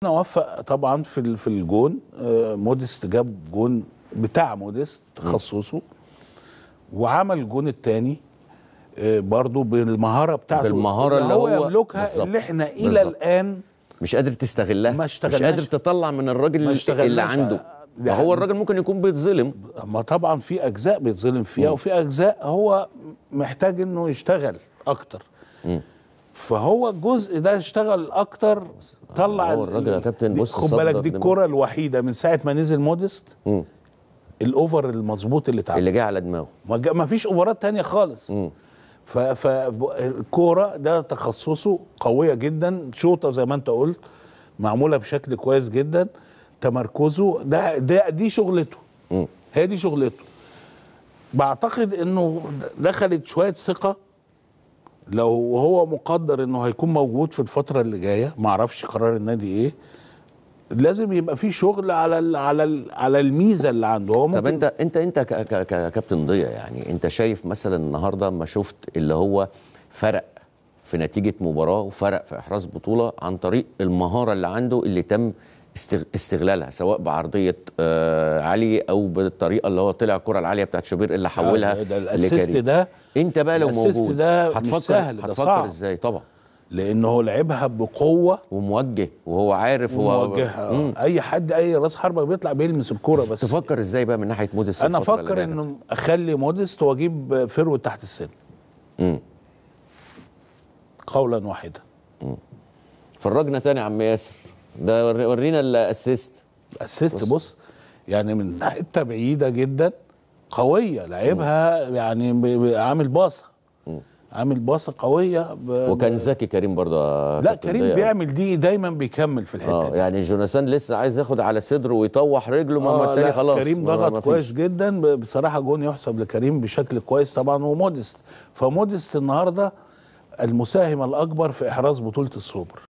وفق طبعا في ال- في الجون آه، موديست جاب جون بتاع موديست تخصصه وعمل الجون الثاني برضو بالمهاره بتاعته بالمهارة اللي هو هو- يملكها بالظبط. اللي احنا الى بالظبط. الان مش قادر تستغلها ما مش اشتغلناش. قادر تطلع من الراجل ما اشتغلناش اللي عنده على- فهو الراجل ممكن يكون بيتظلم ما طبعا في اجزاء بيتظلم فيها مم. وفي اجزاء هو محتاج انه يشتغل اكتر مم. فهو الجزء ده اشتغل اكتر طلع هو الراجل يا كابتن دي- بص خد بالك صدر دي دماغ. الكره الوحيده من ساعه ما نزل موديست مم. الاوفر المظبوط اللي اتعمل اللي جه على دماغه ما جا- ما فيش اوفرات تانية خالص مم. فالكوره ده تخصصه قويه جدا شوطه زي ما انت قلت معموله بشكل كويس جدا تمركزه ده, ده دي شغلته مم. هي دي شغلته بعتقد انه دخلت شويه ثقه لو هو مقدر انه هيكون موجود في الفتره اللي جايه ما اعرفش قرار النادي ايه لازم يبقى في شغل على ال على ال على الميزه اللي عنده هو طب ممكن انت انت انت ك- ك- ككابتن ضياء يعني انت شايف مثلا النهارده ما شفت اللي هو فرق في نتيجه مباراه وفرق في احراز بطوله عن طريق المهاره اللي عنده اللي تم استغ- استغلالها سواء بعرضيه آه علي او بالطريقه اللي هو طلع الكره العاليه بتاعت شوبير اللي حولها ده- ده الاسيست لكريم. ده انت بقى لو الأسيست موجود ده مش هتفكر سهل، ده هتفكر صعب. ازاي طبعا لانه هو لعبها بقوه وموجه وهو عارف هو وموجهها مم. اي حد اي راس حربه بيطلع بيلمس الكوره بس تفكر ازاي بقى من ناحيه موديس انا الفترة اللي افكر جاية؟ انه اخلي موديست واجيب فيرو تحت السن مم. قولا واحدا فرجنا تاني يا عم ياسر ده ور- ورينا الاسيست اسيست بص. بص يعني من حته بعيده جدا قويه لعبها يعني ب- ب- عامل باصه مم. عامل باصه قويه ب... وكان ذكي كريم برضه يا لا كابتن كريم ضياء. بيعمل دي دايما بيكمل في الحته اه دي يعني جوناثان لسه عايز ياخد على صدره ويطوح رجله ما آه، آه التاني لا، خلاص كريم ما- ما ضغط فيش. كويس جدا ب- بصراحه جون يحسب لكريم بشكل كويس طبعا وموديست فموديست النهارده المساهم الاكبر في احراز بطوله السوبر